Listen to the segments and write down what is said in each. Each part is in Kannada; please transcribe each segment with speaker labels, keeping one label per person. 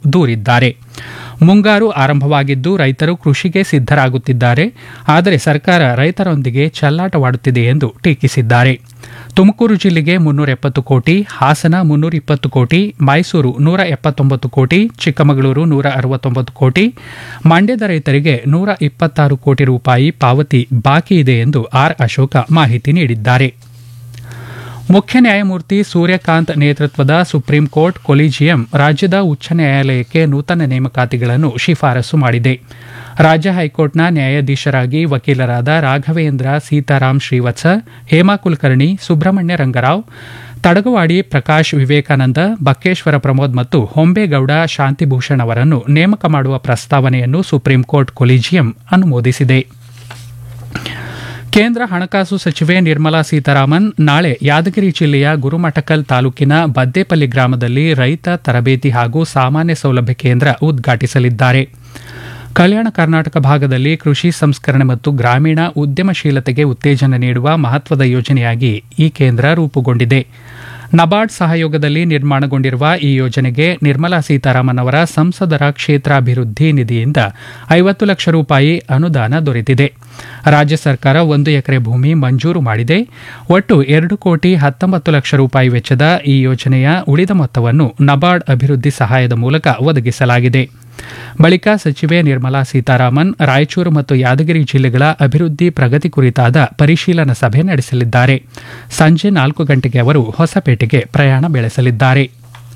Speaker 1: ದೂರಿದ್ದಾರೆ ಮುಂಗಾರು ಆರಂಭವಾಗಿದ್ದು ರೈತರು ಕೃಷಿಗೆ ಸಿದ್ದರಾಗುತ್ತಿದ್ದಾರೆ ಆದರೆ ಸರ್ಕಾರ ರೈತರೊಂದಿಗೆ ಚೆಲ್ಲಾಟವಾಡುತ್ತಿದೆ ಎಂದು ಟೀಕಿಸಿದ್ದಾರೆ ತುಮಕೂರು ಜಿಲ್ಲೆಗೆ ಮುನ್ನೂರ ಎಪ್ಪತ್ತು ಕೋಟಿ ಹಾಸನ ಮುನ್ನೂರ ಇಪ್ಪತ್ತು ಕೋಟಿ ಮೈಸೂರು ನೂರ ಎಪ್ಪತ್ತೊಂಬತ್ತು ಕೋಟಿ ಚಿಕ್ಕಮಗಳೂರು ನೂರ ಅರವತ್ತೊಂಬತ್ತು ಕೋಟಿ ಮಂಡ್ಯದ ರೈತರಿಗೆ ನೂರ ಇಪ್ಪತ್ತಾರು ಕೋಟಿ ರೂಪಾಯಿ ಪಾವತಿ ಬಾಕಿ ಇದೆ ಎಂದು ಆರ್ ಅಶೋಕ ಮಾಹಿತಿ ನೀಡಿದ್ದಾರೆ ಮುಖ್ಯ ನ್ಯಾಯಮೂರ್ತಿ ಸೂರ್ಯಕಾಂತ್ ನೇತೃತ್ವದ ಸುಪ್ರೀಂ ಕೋರ್ಟ್ ಕೊಲಿಜಿಯಂ ರಾಜ್ಯದ ಉಚ್ಚ ನ್ಯಾಯಾಲಯಕ್ಕೆ ನೂತನ ನೇಮಕಾತಿಗಳನ್ನು ಶಿಫಾರಸು ಮಾಡಿದೆ ರಾಜ್ಯ ಹೈಕೋರ್ಟ್ನ ನ್ಯಾಯಾಧೀಶರಾಗಿ ವಕೀಲರಾದ ರಾಘವೇಂದ್ರ ಸೀತಾರಾಮ್ ಶ್ರೀವತ್ಸ ಹೇಮಾ ಕುಲಕರ್ಣಿ ಸುಬ್ರಹ್ಮಣ್ಯ ರಂಗರಾವ್ ತಡಗವಾಡಿ ಪ್ರಕಾಶ್ ವಿವೇಕಾನಂದ ಬಕ್ಕೇಶ್ವರ ಪ್ರಮೋದ್ ಮತ್ತು ಹೊಂಬೇಗೌಡ ಶಾಂತಿಭೂಷಣ್ ಅವರನ್ನು ನೇಮಕ ಮಾಡುವ ಪ್ರಸ್ತಾವನೆಯನ್ನು ಸುಪ್ರೀಂ ಕೋರ್ಟ್ ಕೊಲಿಜಿಯಂ ಅನುಮೋದಿಸಿದೆ ಕೇಂದ್ರ ಹಣಕಾಸು ಸಚಿವೆ ನಿರ್ಮಲಾ ಸೀತಾರಾಮನ್ ನಾಳೆ ಯಾದಗಿರಿ ಜಿಲ್ಲೆಯ ಗುರುಮಠಕಲ್ ತಾಲೂಕಿನ ಬದ್ದೇಪಲ್ಲಿ ಗ್ರಾಮದಲ್ಲಿ ರೈತ ತರಬೇತಿ ಹಾಗೂ ಸಾಮಾನ್ಯ ಸೌಲಭ್ಯ ಕೇಂದ್ರ ಉದ್ಘಾಟಿಸಲಿದ್ದಾರೆ ಕಲ್ಯಾಣ ಕರ್ನಾಟಕ ಭಾಗದಲ್ಲಿ ಕೃಷಿ ಸಂಸ್ಕರಣೆ ಮತ್ತು ಗ್ರಾಮೀಣ ಉದ್ಯಮಶೀಲತೆಗೆ ಉತ್ತೇಜನ ನೀಡುವ ಮಹತ್ವದ ಯೋಜನೆಯಾಗಿ ಈ ಕೇಂದ್ರ ರೂಪುಗೊಂಡಿದೆ ನಬಾರ್ಡ್ ಸಹಯೋಗದಲ್ಲಿ ನಿರ್ಮಾಣಗೊಂಡಿರುವ ಈ ಯೋಜನೆಗೆ ನಿರ್ಮಲಾ ಸೀತಾರಾಮನ್ ಅವರ ಸಂಸದರ ಕ್ಷೇತ್ರಾಭಿವೃದ್ಧಿ ನಿಧಿಯಿಂದ ಐವತ್ತು ಲಕ್ಷ ರೂಪಾಯಿ ಅನುದಾನ ದೊರೆತಿದೆ ರಾಜ್ಯ ಸರ್ಕಾರ ಒಂದು ಎಕರೆ ಭೂಮಿ ಮಂಜೂರು ಮಾಡಿದೆ ಒಟ್ಟು ಎರಡು ಕೋಟಿ ಹತ್ತೊಂಬತ್ತು ಲಕ್ಷ ರೂಪಾಯಿ ವೆಚ್ಚದ ಈ ಯೋಜನೆಯ ಉಳಿದ ಮೊತ್ತವನ್ನು ನಬಾರ್ಡ್ ಅಭಿವೃದ್ಧಿ ಸಹಾಯದ ಮೂಲಕ ಒದಗಿಸಲಾಗಿದೆ ಬಳಿಕ ಸಚಿವೆ ನಿರ್ಮಲಾ ಸೀತಾರಾಮನ್ ರಾಯಚೂರು ಮತ್ತು ಯಾದಗಿರಿ ಜಿಲ್ಲೆಗಳ ಅಭಿವೃದ್ಧಿ ಪ್ರಗತಿ ಕುರಿತಾದ ಪರಿಶೀಲನಾ ಸಭೆ ನಡೆಸಲಿದ್ದಾರೆ ಸಂಜೆ ನಾಲ್ಕು ಗಂಟೆಗೆ ಅವರು ಹೊಸಪೇಟೆಗೆ ಪ್ರಯಾಣ ಬೆಳೆಸಲಿದ್ದಾರೆ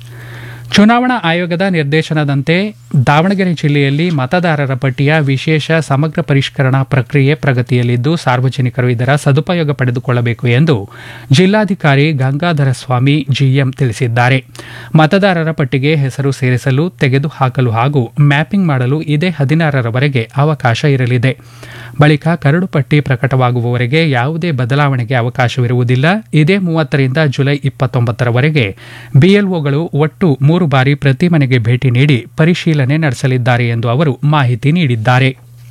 Speaker 1: ಚುನಾವಣಾ ಆಯೋಗದ ನಿರ್ದೇಶನದಂತೆ ದಾವಣಗೆರೆ ಜಿಲ್ಲೆಯಲ್ಲಿ ಮತದಾರರ ಪಟ್ಟಿಯ ವಿಶೇಷ ಸಮಗ್ರ ಪರಿಷ್ಕರಣಾ ಪ್ರಕ್ರಿಯೆ ಪ್ರಗತಿಯಲ್ಲಿದ್ದು ಸಾರ್ವಜನಿಕರು ಇದರ ಸದುಪಯೋಗ ಪಡೆದುಕೊಳ್ಳಬೇಕು ಎಂದು ಜಿಲ್ಲಾಧಿಕಾರಿ ಗಂಗಾಧರ ಸ್ವಾಮಿ ಜಿಎಂ ತಿಳಿಸಿದ್ದಾರೆ ಮತದಾರರ ಪಟ್ಟಿಗೆ ಹೆಸರು ಸೇರಿಸಲು ತೆಗೆದುಹಾಕಲು ಹಾಗೂ ಮ್ಯಾಪಿಂಗ್ ಮಾಡಲು ಇದೇ ಹದಿನಾರರವರೆಗೆ ಅವಕಾಶ ಇರಲಿದೆ ಬಳಿಕ ಕರಡು ಪಟ್ಟಿ ಪ್ರಕಟವಾಗುವವರೆಗೆ ಯಾವುದೇ ಬದಲಾವಣೆಗೆ ಅವಕಾಶವಿರುವುದಿಲ್ಲ ಇದೇ ಮೂವತ್ತರಿಂದ ಜುಲೈ ಇಪ್ಪತ್ತೊಂಬತ್ತರವರೆಗೆ ಬಿಎಲ್ಒಗಳು ಒಟ್ಟು ಮೂರು ಬಾರಿ ಪ್ರತಿ ಮನೆಗೆ ಭೇಟಿ ನೀಡಿ ಪರಿಶೀಲನೆ ನಡೆಸಲಿದ್ದಾರೆ ಎಂದು ಅವರು ಮಾಹಿತಿ ನೀಡಿದ್ದಾರೆ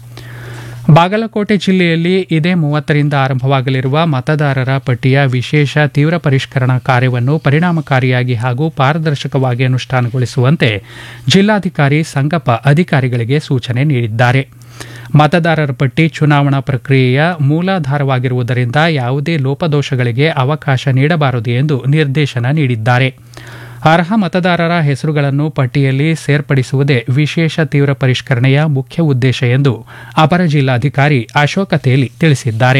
Speaker 1: ಬಾಗಲಕೋಟೆ ಜಿಲ್ಲೆಯಲ್ಲಿ ಇದೇ ಮೂವತ್ತರಿಂದ ಆರಂಭವಾಗಲಿರುವ ಮತದಾರರ ಪಟ್ಟಿಯ ವಿಶೇಷ ತೀವ್ರ ಪರಿಷ್ಕರಣಾ ಕಾರ್ಯವನ್ನು ಪರಿಣಾಮಕಾರಿಯಾಗಿ ಹಾಗೂ ಪಾರದರ್ಶಕವಾಗಿ ಅನುಷ್ಠಾನಗೊಳಿಸುವಂತೆ ಜಿಲ್ಲಾಧಿಕಾರಿ ಸಂಗಪ್ಪ ಅಧಿಕಾರಿಗಳಿಗೆ ಸೂಚನೆ ನೀಡಿದ್ದಾರೆ ಮತದಾರರ ಪಟ್ಟಿ ಚುನಾವಣಾ ಪ್ರಕ್ರಿಯೆಯ ಮೂಲಾಧಾರವಾಗಿರುವುದರಿಂದ ಯಾವುದೇ ಲೋಪದೋಷಗಳಿಗೆ ಅವಕಾಶ ನೀಡಬಾರದು ಎಂದು ನಿರ್ದೇಶನ ನೀಡಿದ್ದಾರೆ ಅರ್ಹ ಮತದಾರರ ಹೆಸರುಗಳನ್ನು ಪಟ್ಟಿಯಲ್ಲಿ ಸೇರ್ಪಡಿಸುವುದೇ ವಿಶೇಷ ತೀವ್ರ ಪರಿಷ್ಕರಣೆಯ ಮುಖ್ಯ ಉದ್ದೇಶ ಎಂದು ಅಪರ ಜಿಲ್ಲಾಧಿಕಾರಿ ಅಶೋಕ ತೇಲಿ ತಿಳಿಸಿದ್ದಾರೆ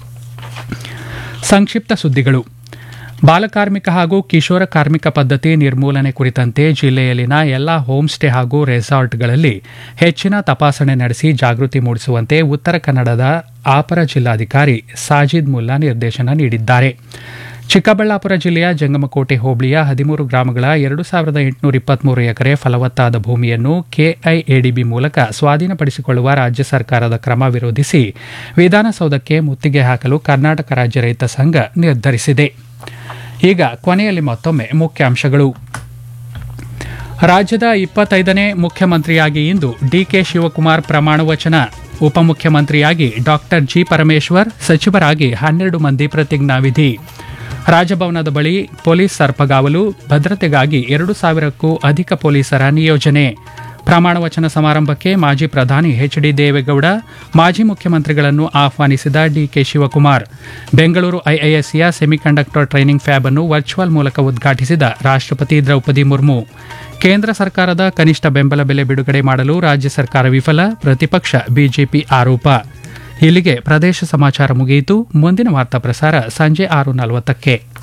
Speaker 1: ಸಂಕ್ಷಿಪ್ತ ಸುದ್ದಿಗಳು ಬಾಲಕಾರ್ಮಿಕ ಹಾಗೂ ಕಿಶೋರ ಕಾರ್ಮಿಕ ಪದ್ಧತಿ ನಿರ್ಮೂಲನೆ ಕುರಿತಂತೆ ಜಿಲ್ಲೆಯಲ್ಲಿನ ಎಲ್ಲಾ ಹೋಮ್ ಸ್ಟೇ ಹಾಗೂ ರೆಸಾರ್ಟ್ಗಳಲ್ಲಿ ಹೆಚ್ಚಿನ ತಪಾಸಣೆ ನಡೆಸಿ ಜಾಗೃತಿ ಮೂಡಿಸುವಂತೆ ಉತ್ತರ ಕನ್ನಡದ ಅಪರ ಜಿಲ್ಲಾಧಿಕಾರಿ ಸಾಜಿದ್ ಮುಲ್ಲಾ ನಿರ್ದೇಶನ ನೀಡಿದ್ದಾರೆ ಚಿಕ್ಕಬಳ್ಳಾಪುರ ಜಿಲ್ಲೆಯ ಜಂಗಮಕೋಟೆ ಹೋಬಳಿಯ ಹದಿಮೂರು ಗ್ರಾಮಗಳ ಎರಡು ಸಾವಿರದ ಎಂಟುನೂರ ಇಪ್ಪತ್ಮೂರು ಎಕರೆ ಫಲವತ್ತಾದ ಭೂಮಿಯನ್ನು ಕೆಐಎಡಿಬಿ ಮೂಲಕ ಸ್ವಾಧೀನಪಡಿಸಿಕೊಳ್ಳುವ ರಾಜ್ಯ ಸರ್ಕಾರದ ಕ್ರಮ ವಿರೋಧಿಸಿ ವಿಧಾನಸೌಧಕ್ಕೆ ಮುತ್ತಿಗೆ ಹಾಕಲು ಕರ್ನಾಟಕ ರಾಜ್ಯ ರೈತ ಸಂಘ ನಿರ್ಧರಿಸಿದೆ ಈಗ ಕೊನೆಯಲ್ಲಿ ಮತ್ತೊಮ್ಮೆ ಮುಖ್ಯಾಂಶಗಳು ರಾಜ್ಯದ ಇಪ್ಪತ್ತೈದನೇ ಮುಖ್ಯಮಂತ್ರಿಯಾಗಿ ಇಂದು ಡಿಕೆ ಶಿವಕುಮಾರ್ ಪ್ರಮಾಣ ವಚನ ಉಪಮುಖ್ಯಮಂತ್ರಿಯಾಗಿ ಡಾಕ್ಟರ್ ಜಿ ಪರಮೇಶ್ವರ್ ಸಚಿವರಾಗಿ ಹನ್ನೆರಡು ಮಂದಿ ಪ್ರತಿಜ್ಞಾವಿಧಿ ರಾಜಭವನದ ಬಳಿ ಪೊಲೀಸ್ ಸರ್ಪಗಾವಲು ಭದ್ರತೆಗಾಗಿ ಎರಡು ಸಾವಿರಕ್ಕೂ ಅಧಿಕ ಪೊಲೀಸರ ನಿಯೋಜನೆ ಪ್ರಮಾಣ ವಚನ ಸಮಾರಂಭಕ್ಕೆ ಮಾಜಿ ಪ್ರಧಾನಿ ಎಚ್ ಡಿ ದೇವೇಗೌಡ ಮಾಜಿ ಮುಖ್ಯಮಂತ್ರಿಗಳನ್ನು ಆಹ್ವಾನಿಸಿದ ಡಿಕೆ ಶಿವಕುಮಾರ್ ಬೆಂಗಳೂರು ಐಐಎಸ್ಸಿಯ ಸೆಮಿಕಂಡಕ್ಟರ್ ಟ್ರೈನಿಂಗ್ ಫ್ಯಾಬ್ ಅನ್ನು ವರ್ಚುವಲ್ ಮೂಲಕ ಉದ್ಘಾಟಿಸಿದ ರಾಷ್ಟ್ರಪತಿ ದ್ರೌಪದಿ ಮುರ್ಮು ಕೇಂದ್ರ ಸರ್ಕಾರದ ಕನಿಷ್ಠ ಬೆಂಬಲ ಬೆಲೆ ಬಿಡುಗಡೆ ಮಾಡಲು ರಾಜ್ಯ ಸರ್ಕಾರ ವಿಫಲ ಪ್ರತಿಪಕ್ಷ ಬಿಜೆಪಿ ಆರೋಪ ಇಲ್ಲಿಗೆ ಪ್ರದೇಶ ಸಮಾಚಾರ ಮುಗಿಯಿತು ಮುಂದಿನ ವಾರ್ತಾ ಪ್ರಸಾರ ಸಂಜೆ ಆರು ನಲವತ್ತಕ್ಕೆ